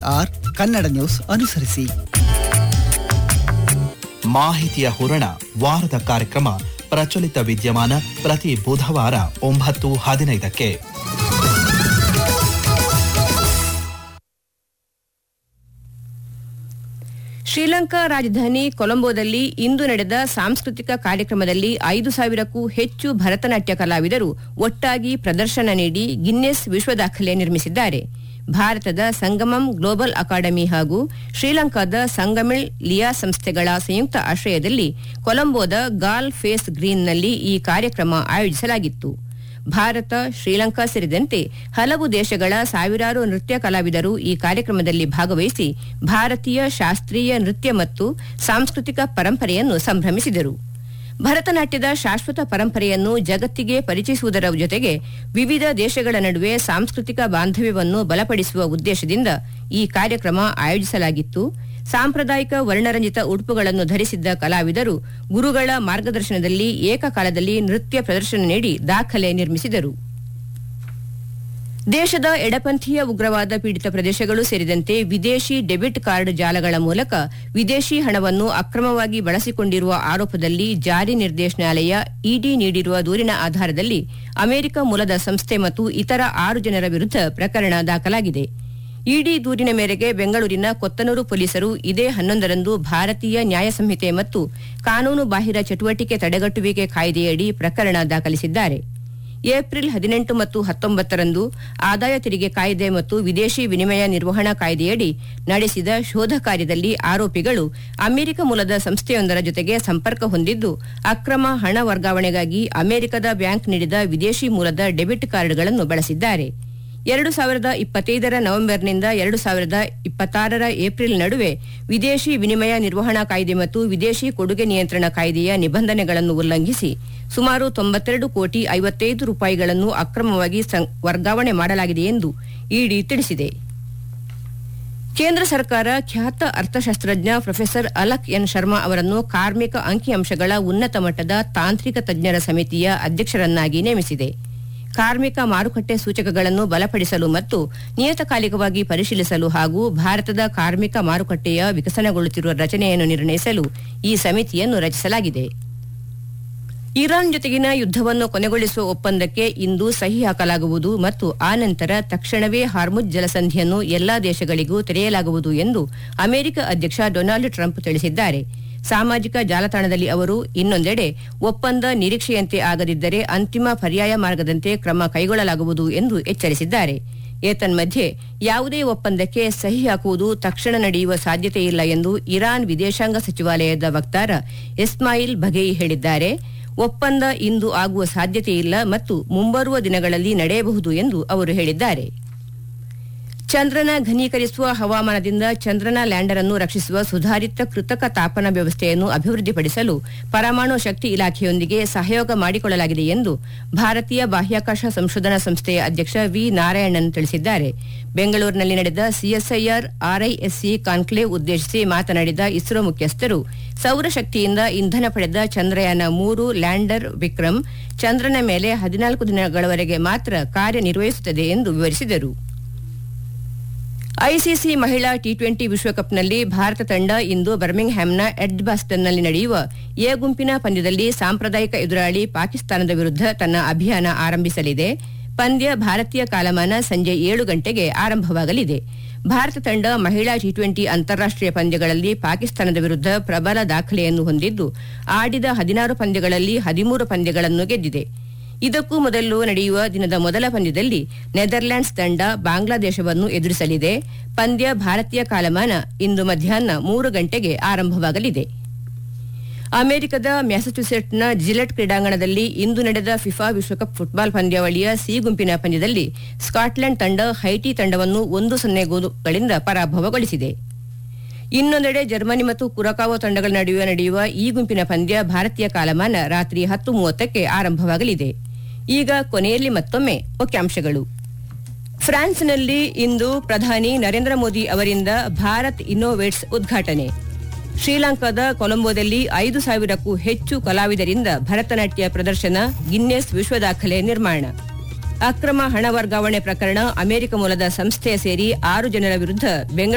AIR Kannada news ಅನುಸರಿಸಿ ಮಾಹಿತಿಯ ಹೂರಣ ವಾರದ ಕಾರ್ಯಕ್ರಮ ಪ್ರಚಲಿತ ವಿದ್ಯಮಾನ ಪ್ರತಿ ಬುಧವಾರ ಒಂಬತ್ತು ಹದಿನೈದಕ್ಕೆ ಶ್ರೀಲಂಕಾ ರಾಜಧಾನಿ ಕೊಲಂಬೋದಲ್ಲಿ ಇಂದು ನಡೆದ ಸಾಂಸ್ಕೃತಿಕ ಕಾರ್ಯಕ್ರಮದಲ್ಲಿ ಐದು ಸಾವಿರಕ್ಕೂ ಹೆಚ್ಚು ಭರತನಾಟ್ಯ ಕಲಾವಿದರು ಒಟ್ಟಾಗಿ ಪ್ರದರ್ಶನ ನೀಡಿ ಗಿನ್ನೆಸ್ ವಿಶ್ವ ದಾಖಲೆ ನಿರ್ಮಿಸಿದ್ದಾರೆ ಭಾರತದ ಸಂಗಮಂ ಗ್ಲೋಬಲ್ ಅಕಾಡೆಮಿ ಹಾಗೂ ಶ್ರೀಲಂಕಾದ ಸಂಗಮಿಳ್ ಲಿಯಾ ಸಂಸ್ಥೆಗಳ ಸಂಯುಕ್ತ ಆಶ್ರಯದಲ್ಲಿ ಕೊಲಂಬೋದ ಗಾಲ್ ಫೇಸ್ ಗ್ರೀನ್ನಲ್ಲಿ ಈ ಕಾರ್ಯಕ್ರಮ ಆಯೋಜಿಸಲಾಗಿತ್ತು ಭಾರತ ಶ್ರೀಲಂಕಾ ಸೇರಿದಂತೆ ಹಲವು ದೇಶಗಳ ಸಾವಿರಾರು ನೃತ್ಯ ಕಲಾವಿದರು ಈ ಕಾರ್ಯಕ್ರಮದಲ್ಲಿ ಭಾಗವಹಿಸಿ ಭಾರತೀಯ ಶಾಸ್ತ್ರೀಯ ನೃತ್ಯ ಮತ್ತು ಸಾಂಸ್ಕೃತಿಕ ಪರಂಪರೆಯನ್ನು ಸಂಭ್ರಮಿಸಿದರು ಭರತನಾಟ್ಯದ ಶಾಶ್ವತ ಪರಂಪರೆಯನ್ನು ಜಗತ್ತಿಗೆ ಪರಿಚಯಿಸುವುದರ ಜೊತೆಗೆ ವಿವಿಧ ದೇಶಗಳ ನಡುವೆ ಸಾಂಸ್ಕೃತಿಕ ಬಾಂಧವ್ಯವನ್ನು ಬಲಪಡಿಸುವ ಉದ್ದೇಶದಿಂದ ಈ ಕಾರ್ಯಕ್ರಮ ಆಯೋಜಿಸಲಾಗಿತ್ತು ಸಾಂಪ್ರದಾಯಿಕ ವರ್ಣರಂಜಿತ ಉಡುಪುಗಳನ್ನು ಧರಿಸಿದ್ದ ಕಲಾವಿದರು ಗುರುಗಳ ಮಾರ್ಗದರ್ಶನದಲ್ಲಿ ಏಕಕಾಲದಲ್ಲಿ ನೃತ್ಯ ಪ್ರದರ್ಶನ ನೀಡಿ ದಾಖಲೆ ನಿರ್ಮಿಸಿದರು ದೇಶದ ಎಡಪಂಥೀಯ ಉಗ್ರವಾದ ಪೀಡಿತ ಪ್ರದೇಶಗಳು ಸೇರಿದಂತೆ ವಿದೇಶಿ ಡೆಬಿಟ್ ಕಾರ್ಡ್ ಜಾಲಗಳ ಮೂಲಕ ವಿದೇಶಿ ಹಣವನ್ನು ಅಕ್ರಮವಾಗಿ ಬಳಸಿಕೊಂಡಿರುವ ಆರೋಪದಲ್ಲಿ ಜಾರಿ ನಿರ್ದೇಶನಾಲಯ ಇಡಿ ನೀಡಿರುವ ದೂರಿನ ಆಧಾರದಲ್ಲಿ ಅಮೆರಿಕ ಮೂಲದ ಸಂಸ್ಥೆ ಮತ್ತು ಇತರ ಆರು ಜನರ ವಿರುದ್ಧ ಪ್ರಕರಣ ದಾಖಲಾಗಿದೆ ಇಡಿ ದೂರಿನ ಮೇರೆಗೆ ಬೆಂಗಳೂರಿನ ಕೊತ್ತನೂರು ಪೊಲೀಸರು ಇದೇ ಹನ್ನೊಂದರಂದು ಭಾರತೀಯ ನ್ಯಾಯ ಸಂಹಿತೆ ಮತ್ತು ಕಾನೂನು ಬಾಹಿರ ಚಟುವಟಿಕೆ ತಡೆಗಟ್ಟುವಿಕೆ ಕಾಯ್ದೆಯಡಿ ಪ್ರಕರಣ ದಾಖಲಿಸಿದ್ದಾರೆ ಏಪ್ರಿಲ್ ಹದಿನೆಂಟು ಮತ್ತು ಹತ್ತೊಂಬತ್ತರಂದು ಆದಾಯ ತೆರಿಗೆ ಕಾಯ್ದೆ ಮತ್ತು ವಿದೇಶಿ ವಿನಿಮಯ ನಿರ್ವಹಣಾ ಕಾಯ್ದೆಯಡಿ ನಡೆಸಿದ ಶೋಧ ಕಾರ್ಯದಲ್ಲಿ ಆರೋಪಿಗಳು ಅಮೆರಿಕ ಮೂಲದ ಸಂಸ್ಥೆಯೊಂದರ ಜೊತೆಗೆ ಸಂಪರ್ಕ ಹೊಂದಿದ್ದು ಅಕ್ರಮ ಹಣ ವರ್ಗಾವಣೆಗಾಗಿ ಅಮೆರಿಕದ ಬ್ಯಾಂಕ್ ನೀಡಿದ ವಿದೇಶಿ ಮೂಲದ ಡೆಬಿಟ್ ಕಾರ್ಡ್ಗಳನ್ನು ಬಳಸಿದ್ದಾರೆ ಎರಡು ಸಾವಿರದ ಇಪ್ಪತ್ತೈದರ ನವೆಂಬರ್ನಿಂದ ಎರಡು ಸಾವಿರದ ಇಪ್ಪತ್ತಾರರ ಏಪ್ರಿಲ್ ನಡುವೆ ವಿದೇಶಿ ವಿನಿಮಯ ನಿರ್ವಹಣಾ ಕಾಯ್ದೆ ಮತ್ತು ವಿದೇಶಿ ಕೊಡುಗೆ ನಿಯಂತ್ರಣ ಕಾಯ್ದೆಯ ನಿಬಂಧನೆಗಳನ್ನು ಉಲ್ಲಂಘಿಸಿ ಸುಮಾರು ತೊಂಬತ್ತೆರಡು ಕೋಟಿ ಐವತ್ತೈದು ರೂಪಾಯಿಗಳನ್ನು ಅಕ್ರಮವಾಗಿ ವರ್ಗಾವಣೆ ಮಾಡಲಾಗಿದೆ ಎಂದು ಇಡಿ ತಿಳಿಸಿದೆ ಕೇಂದ್ರ ಸರ್ಕಾರ ಖ್ಯಾತ ಅರ್ಥಶಾಸ್ತ್ರಜ್ಞ ಪ್ರೊಫೆಸರ್ ಅಲಕ್ ಎನ್ ಶರ್ಮಾ ಅವರನ್ನು ಕಾರ್ಮಿಕ ಅಂಕಿಅಂಶಗಳ ಉನ್ನತ ಮಟ್ಟದ ತಾಂತ್ರಿಕ ತಜ್ಞರ ಸಮಿತಿಯ ಅಧ್ಯಕ್ಷರನ್ನಾಗಿ ನೇಮಿಸಿದೆ ಕಾರ್ಮಿಕ ಮಾರುಕಟ್ಟೆ ಸೂಚಕಗಳನ್ನು ಬಲಪಡಿಸಲು ಮತ್ತು ನಿಯತಕಾಲಿಕವಾಗಿ ಪರಿಶೀಲಿಸಲು ಹಾಗೂ ಭಾರತದ ಕಾರ್ಮಿಕ ಮಾರುಕಟ್ಟೆಯ ವಿಕಸನಗೊಳ್ಳುತ್ತಿರುವ ರಚನೆಯನ್ನು ನಿರ್ಣಯಿಸಲು ಈ ಸಮಿತಿಯನ್ನು ರಚಿಸಲಾಗಿದೆ ಇರಾನ್ ಜೊತೆಗಿನ ಯುದ್ದವನ್ನು ಕೊನೆಗೊಳಿಸುವ ಒಪ್ಪಂದಕ್ಕೆ ಇಂದು ಸಹಿ ಹಾಕಲಾಗುವುದು ಮತ್ತು ಆ ನಂತರ ತಕ್ಷಣವೇ ಹಾರ್ಮುಜ್ ಜಲಸಂಧಿಯನ್ನು ಎಲ್ಲಾ ದೇಶಗಳಿಗೂ ತೆರೆಯಲಾಗುವುದು ಎಂದು ಅಮೆರಿಕ ಅಧ್ಯಕ್ಷ ಡೊನಾಲ್ಡ್ ಟ್ರಂಪ್ ತಿಳಿಸಿದ್ದಾರೆ ಸಾಮಾಜಿಕ ಜಾಲತಾಣದಲ್ಲಿ ಅವರು ಇನ್ನೊಂದೆಡೆ ಒಪ್ಪಂದ ನಿರೀಕ್ಷೆಯಂತೆ ಆಗದಿದ್ದರೆ ಅಂತಿಮ ಪರ್ಯಾಯ ಮಾರ್ಗದಂತೆ ಕ್ರಮ ಕೈಗೊಳ್ಳಲಾಗುವುದು ಎಂದು ಎಚ್ಚರಿಸಿದ್ದಾರೆ ಏತನ್ಮಧ್ಯೆ ಯಾವುದೇ ಒಪ್ಪಂದಕ್ಕೆ ಸಹಿ ಹಾಕುವುದು ತಕ್ಷಣ ನಡೆಯುವ ಸಾಧ್ಯತೆಯಿಲ್ಲ ಎಂದು ಇರಾನ್ ವಿದೇಶಾಂಗ ಸಚಿವಾಲಯದ ವಕ್ತಾರ ಇಸ್ಮಾಯಿಲ್ ಬಘೇಯಿ ಹೇಳಿದ್ದಾರೆ ಒಪ್ಪಂದ ಇಂದು ಆಗುವ ಸಾಧ್ಯತೆಯಿಲ್ಲ ಮತ್ತು ಮುಂಬರುವ ದಿನಗಳಲ್ಲಿ ನಡೆಯಬಹುದು ಎಂದು ಅವರು ಹೇಳಿದ್ದಾರೆ ಚಂದ್ರನ ಘನೀಕರಿಸುವ ಹವಾಮಾನದಿಂದ ಚಂದ್ರನ ಲ್ಯಾಂಡರ್ ಅನ್ನು ರಕ್ಷಿಸುವ ಸುಧಾರಿತ ಕೃತಕ ತಾಪನ ವ್ಯವಸ್ಥೆಯನ್ನು ಅಭಿವೃದ್ಧಿಪಡಿಸಲು ಪರಮಾಣು ಶಕ್ತಿ ಇಲಾಖೆಯೊಂದಿಗೆ ಸಹಯೋಗ ಮಾಡಿಕೊಳ್ಳಲಾಗಿದೆ ಎಂದು ಭಾರತೀಯ ಬಾಹ್ಯಾಕಾಶ ಸಂಶೋಧನಾ ಸಂಸ್ಥೆಯ ಅಧ್ಯಕ್ಷ ವಿ ನಾರಾಯಣನ್ ತಿಳಿಸಿದ್ದಾರೆ ಬೆಂಗಳೂರಿನಲ್ಲಿ ನಡೆದ ಸಿಎಸ್ಐಆರ್ ಆರ್ಐಎಸ್ಸಿ ಕಾನ್ಕ್ಲೇವ್ ಉದ್ದೇಶಿಸಿ ಮಾತನಾಡಿದ ಇಸ್ರೋ ಮುಖ್ಯಸ್ಥರು ಸೌರಶಕ್ತಿಯಿಂದ ಇಂಧನ ಪಡೆದ ಚಂದ್ರಯಾನ ಮೂರು ಲ್ಯಾಂಡರ್ ವಿಕ್ರಮ್ ಚಂದ್ರನ ಮೇಲೆ ಹದಿನಾಲ್ಕು ದಿನಗಳವರೆಗೆ ಮಾತ್ರ ಕಾರ್ಯನಿರ್ವಹಿಸುತ್ತದೆ ಎಂದು ವಿವರಿಸಿದರು ಐಸಿಸಿ ಮಹಿಳಾ ಟಿ ಟ್ವೆಂಟಿ ವಿಶ್ವಕಪ್ನಲ್ಲಿ ಭಾರತ ತಂಡ ಇಂದು ಬರ್ಮಿಂಗ್ಹ್ಯಾಮ್ನ ಎಡ್ಜ್ಬಾಸ್ಟನ್ನಲ್ಲಿ ನಡೆಯುವ ಎ ಗುಂಪಿನ ಪಂದ್ಯದಲ್ಲಿ ಸಾಂಪ್ರದಾಯಿಕ ಎದುರಾಳಿ ಪಾಕಿಸ್ತಾನದ ವಿರುದ್ಧ ತನ್ನ ಅಭಿಯಾನ ಆರಂಭಿಸಲಿದೆ ಪಂದ್ಯ ಭಾರತೀಯ ಕಾಲಮಾನ ಸಂಜೆ ಏಳು ಗಂಟೆಗೆ ಆರಂಭವಾಗಲಿದೆ ಭಾರತ ತಂಡ ಮಹಿಳಾ ಟಿ ಟ್ವೆಂಟಿ ಅಂತಾರಾಷ್ಟೀಯ ಪಂದ್ಯಗಳಲ್ಲಿ ಪಾಕಿಸ್ತಾನದ ವಿರುದ್ಧ ಪ್ರಬಲ ದಾಖಲೆಯನ್ನು ಹೊಂದಿದ್ದು ಆಡಿದ ಹದಿನಾರು ಪಂದ್ಯಗಳಲ್ಲಿ ಹದಿಮೂರು ಪಂದ್ಯಗಳನ್ನು ಗೆದ್ದಿದೆ ಇದಕ್ಕೂ ಮೊದಲು ನಡೆಯುವ ದಿನದ ಮೊದಲ ಪಂದ್ಯದಲ್ಲಿ ನೆದರ್ಲ್ಯಾಂಡ್ಸ್ ತಂಡ ಬಾಂಗ್ಲಾದೇಶವನ್ನು ಎದುರಿಸಲಿದೆ ಪಂದ್ಯ ಭಾರತೀಯ ಕಾಲಮಾನ ಇಂದು ಮಧ್ಯಾಹ್ನ ಮೂರು ಗಂಟೆಗೆ ಆರಂಭವಾಗಲಿದೆ ಅಮೆರಿಕದ ಮ್ಯಾಸಚ್ಯುಸೆಟ್ಸ್ನ ಜಿಲೆಟ್ ಕ್ರೀಡಾಂಗಣದಲ್ಲಿ ಇಂದು ನಡೆದ ಫಿಫಾ ವಿಶ್ವಕಪ್ ಫುಟ್ಬಾಲ್ ಪಂದ್ಯಾವಳಿಯ ಸಿ ಗುಂಪಿನ ಪಂದ್ಯದಲ್ಲಿ ಸ್ಕಾಟ್ಲೆಂಡ್ ತಂಡ ಹೈಟಿ ತಂಡವನ್ನು ಒಂದು ಸೊನ್ನೆ ಗೋಲುಗಳಿಂದ ಪರಾಭವಗೊಳಿಸಿದೆ ಇನ್ನೊಂದೆಡೆ ಜರ್ಮನಿ ಮತ್ತು ಕುರಕಾವೋ ತಂಡಗಳ ನಡುವೆ ನಡೆಯುವ ಈ ಗುಂಪಿನ ಪಂದ್ಯ ಭಾರತೀಯ ಕಾಲಮಾನ ರಾತ್ರಿ ಹತ್ತು ಮೂವತ್ತಕ್ಕೆ ಆರಂಭವಾಗಲಿದೆ ಈಗ ಕೊನೆಯಲ್ಲಿ ಮತ್ತೊಮ್ಮೆ ಮುಖ್ಯಾಂಶಗಳು ಫ್ರಾನ್ಸ್ನಲ್ಲಿ ಇಂದು ಪ್ರಧಾನಿ ನರೇಂದ್ರ ಮೋದಿ ಅವರಿಂದ ಭಾರತ್ ಇನ್ನೋವೇಟ್ಸ್ ಉದ್ಘಾಟನೆ ಶ್ರೀಲಂಕಾದ ಕೊಲಂಬೋದಲ್ಲಿ ಐದು ಸಾವಿರಕ್ಕೂ ಹೆಚ್ಚು ಕಲಾವಿದರಿಂದ ಭರತನಾಟ್ಯ ಪ್ರದರ್ಶನ ಗಿನ್ನೆಸ್ ವಿಶ್ವ ದಾಖಲೆ ನಿರ್ಮಾಣ ಅಕ್ರಮ ಹಣ ವರ್ಗಾವಣೆ ಪ್ರಕರಣ ಅಮೆರಿಕ ಮೂಲದ ಸಂಸ್ಥೆಯ ಸೇರಿ ಆರು ಜನರ ವಿರುದ್ಧ ಬೆಂಗಳೂರು